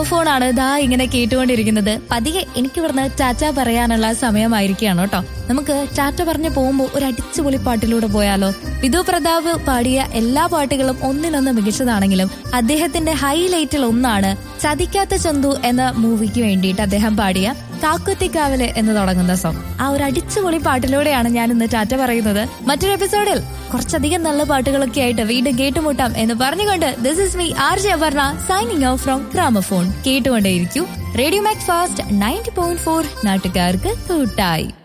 ഫോണാണ് ദാ ഇങ്ങനെ കേട്ടുകൊണ്ടിരിക്കുന്നത് പതിയെ എനിക്ക് ഇവിടുന്ന് ടാറ്റ പറയാനുള്ള സമയമായിരിക്കുകയാണ് കേട്ടോ നമുക്ക് ടാറ്റ പറഞ്ഞു പോകുമ്പോൾ ഒരു അടിച്ചുപൊളി പാട്ടിലൂടെ പോയാലോ വിധു പ്രതാപ് പാടിയ എല്ലാ പാട്ടുകളും ഒന്നിനൊന്ന് മികച്ചതാണെങ്കിലും അദ്ദേഹത്തിന്റെ ഹൈലൈറ്റിൽ ഒന്നാണ് ചതിക്കാത്ത ചന്തു എന്ന മൂവിക്ക് വേണ്ടിയിട്ട് അദ്ദേഹം പാടിയ കാക്കുത്തിക്കാവല് എന്ന് തുടങ്ങുന്ന സോങ് ആ ഒരു അടിച്ചുപൊളി പാട്ടിലൂടെയാണ് ഞാൻ ഇന്ന് ടാറ്റ പറയുന്നത് മറ്റൊരു എപ്പിസോഡിൽ കുറച്ചധികം നല്ല പാട്ടുകളൊക്കെ ആയിട്ട് വീണ്ടും കേട്ടുമുട്ടാം എന്ന് പറഞ്ഞുകൊണ്ട് this is me R J Aparna signing off from gramophone കേട്ടുകൊണ്ടേയിരിക്കൂ radio Mac Fast ninety point four നാട്ടുകാർക്ക് കൂട്ടായി